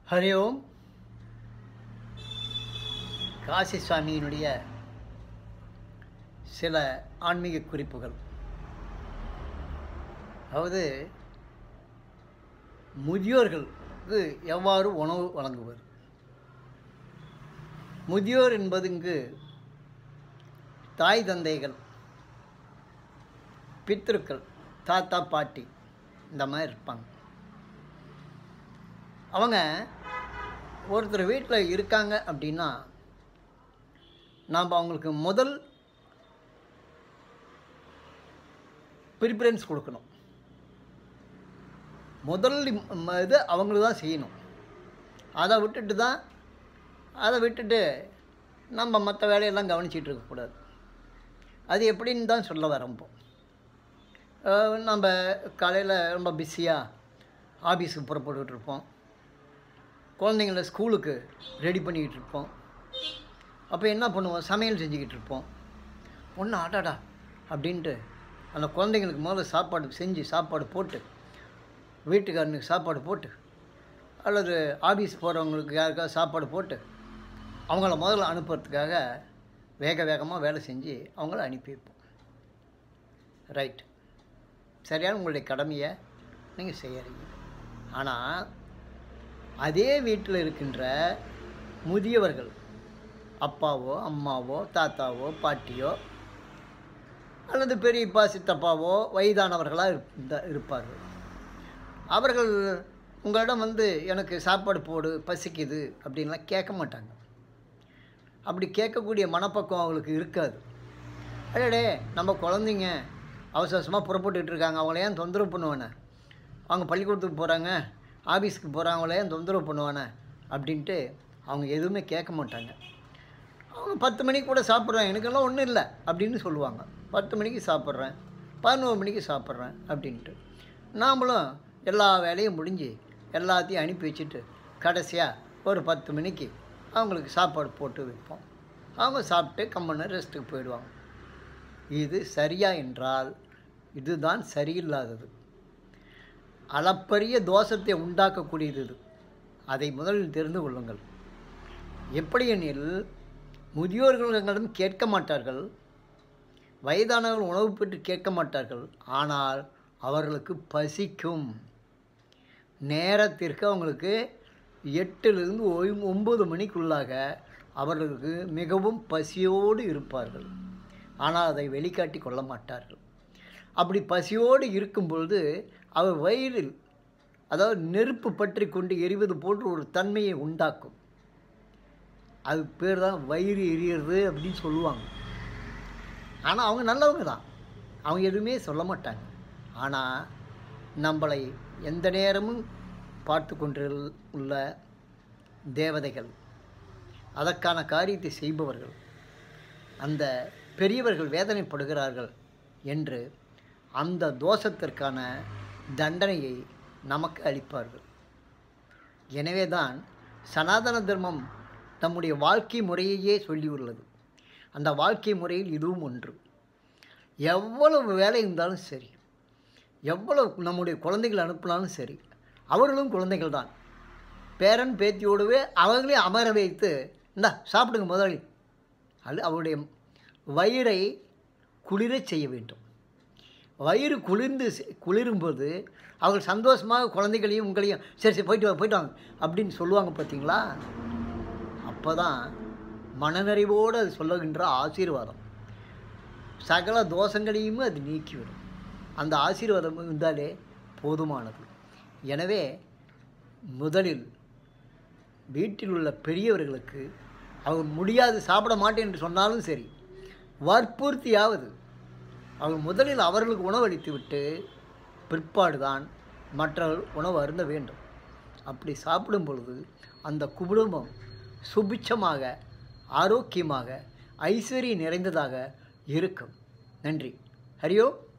ஹரி ஓம் காசி சுவாமியினுடைய சில ஆன்மீக குறிப்புகள் அதாவது முதியோர்களுக்கு எவ்வாறு உணவு வழங்குவது முதியோர் என்பது இங்கு தாய் தந்தைகள் பித்திருக்கள் தாத்தா பாட்டி இந்த மாதிரி இருப்பாங்க அவங்க ஒருத்தர் வீட்டில் இருக்காங்க அப்படின்னா நாம் அவங்களுக்கு முதல் ப்ரிஃபரன்ஸ் கொடுக்கணும் முதல் ம- இது அவங்களுக்கு தான் செய்யணும் அதை விட்டுட்டு தான் அதை விட்டுட்டு நம்ம மற்ற வேலையெல்லாம் கவனிச்சிட்டு இருக்கக்கூடாது அது எப்படின்னு தான் சொல்ல வரேன் இப்போ அஹ் நம்ம காலையில் ரொம்ப பிஸியாக ஆஃபீஸுக்கு புறப்பட்டுக்கிட்டு இருப்போம் குழந்தைங்கள ஸ்கூலுக்கு ரெடி பண்ணிக்கிட்டு இருப்போம் அப்போ என்ன பண்ணுவோம் சமையல் செஞ்சுக்கிட்டு இருப்போம் ஒன்று ஆட்டாடா அப்படின்ட்டு அந்த குழந்தைங்களுக்கு முதல்ல சாப்பாடு செஞ்சு சாப்பாடு போட்டு வீட்டுக்காரனுக்கு சாப்பாடு போட்டு அல்லது ஆஃபீஸ் போகிறவங்களுக்கு யாருக்காவது சாப்பாடு போட்டு அவங்கள முதல்ல அனுப்புறதுக்காக வேக வேகமாக வேலை செஞ்சு அவங்கள அனுப்பி வைப்போம் ரைட் சரியான உங்களுடைய கடமையை நீங்கள் செய்யறீங்க ஆனால் அதே வீட்டில் இருக்கின்ற முதியவர்கள் அப்பாவோ அம்மாவோ தாத்தாவோ பாட்டியோ அல்லது பெரியப்பா சித்தப்பாவோ வயதானவர்களாக இருந்த இருப்பார்கள் அவர்கள் உங்களிடம் வந்து எனக்கு சாப்பாடு போடு பசிக்குது அப்படின்லாம் கேட்க மாட்டாங்க அப்படி கேட்கக்கூடிய மனப்பக்குவம் அவங்களுக்கு இருக்காது அடடே நம்ம குழந்தைங்க அவசர அவசரமாக புறப்பட்டுட்டு இருக்காங்க அவங்கள ஏன் தொந்தரவு பண்ணுவானே அவங்க பள்ளிக்கூடத்துக்கு போகிறாங்க ஆஃபீஸ்க்கு போகிறாங்க அவங்கள ஏன் தொந்தரவு பண்ணுவானே அப்படின்ட்டு அவங்க எதுவுமே கேட்க மாட்டாங்க அவங்க பத்து மணிக்கு கூட சாப்பிட்றேன் எனக்கெல்லாம் ஒன்றும் இல்லை அப்படின்னு சொல்லுவாங்க பத்து மணிக்கு சாப்பிட்றேன் பதினோரு மணிக்கு சாப்பிட்றேன் அப்படின்ட்டு நாமளும் எல்லா வேலையும் முடிஞ்சு எல்லாத்தையும் அனுப்பி வச்சுட்டு கடைசியாக ஒரு பத்து மணிக்கு அவங்களுக்கு சாப்பாடு போட்டு வைப்போம் அவங்க சாப்பிட்டு கம்மன்னு ரெஸ்ட்டுக்கு போயிடுவாங்க இது சரியா என்றால் இதுதான் சரியில்லாதது அளப்பரிய தோஷத்தை உண்டாக்கக்கூடியது இது அதை முதலில் தெரிந்து கொள்ளுங்கள் எப்படி எனில் முதியோர்கள் எங்களிடம் கேட்க மாட்டார்கள் வயதானவர்கள் உணவு பெற்று கேட்க மாட்டார்கள் ஆனால் அவர்களுக்கு பசிக்கும் நேரத்திற்கு அவங்களுக்கு எட்டிலிருந்து ஒய்- ஒன்பது மணிக்குள்ளாக அவர்களுக்கு மிகவும் பசியோடு இருப்பார்கள் ஆனால் அதை வெளிக்காட்டி கொள்ள மாட்டார்கள் அப்படி பசியோடு இருக்கும் பொழுது அவர் வயிறில் அதாவது நெருப்பு பற்றி கொண்டு எரிவது போன்ற ஒரு தன்மையை உண்டாக்கும் அது பேர் தான் வயிறு எரியறது அப்படின்னு சொல்லுவாங்க ஆனால் அவங்க நல்லவங்க தான் அவங்க எதுவுமே சொல்ல மாட்டாங்க ஆனால் நம்மளை எந்த நேரமும் பார்த்து கொண்டு உள்ள தேவதைகள் அதற்கான காரியத்தை செய்பவர்கள் அந்த பெரியவர்கள் வேதனைப்படுகிறார்கள் என்று அந்த தோஷத்திற்கான தண்டனையை நமக்கு அளிப்பார்கள் எனவே தான் சனாதன தர்மம் நம்முடைய வாழ்க்கை முறையையே சொல்லியுள்ளது அந்த வாழ்க்கை முறையில் இதுவும் ஒன்று எவ்வளவு வேலை இருந்தாலும் சரி எவ்வளவு நம்முடைய குழந்தைகள் அனுப்பினாலும் சரி அவர்களும் குழந்தைகள் தான் பேரன் பேத்தியோடவே அவர்களே அமர வைத்து இந்தா சாப்பிடுங்க முதலாளி அது அவருடைய வயிறை குளிரச் செய்ய வேண்டும் வயிறு குளிர்ந்து செ- குளிரும்போது அவர்கள் சந்தோஷமாக குழந்தைகளையும் உங்களையும் சரி சரி போயிட்டு வாங்க போயிட்டு வாங்க அப்படின்னு சொல்லுவாங்க பார்த்தீங்களா அப்போ தான் மனநிறைவோடு அது சொல்லுகின்ற ஆசீர்வாதம் சகல தோஷங்களையுமே அது நீக்கிவிடும் அந்த ஆசீர்வாதம் இருந்தாலே போதுமானது எனவே முதலில் வீட்டில் உள்ள பெரியவர்களுக்கு அவங்க முடியாது சாப்பிட மாட்டேன் என்று சொன்னாலும் சரி வற்புறுத்தியாவது அவங்க முதலில் அவர்களுக்கு உணவளித்து விட்டு பிற்பாடுதான் மற்றவர்கள் உணவு அருந்த வேண்டும் அப்படி சாப்பிடும் பொழுது அந்த குடும்பம் சுபிட்சமாக ஆரோக்கியமாக ஐஸ்வர்யம் நிறைந்ததாக இருக்கும் நன்றி ஹரியோ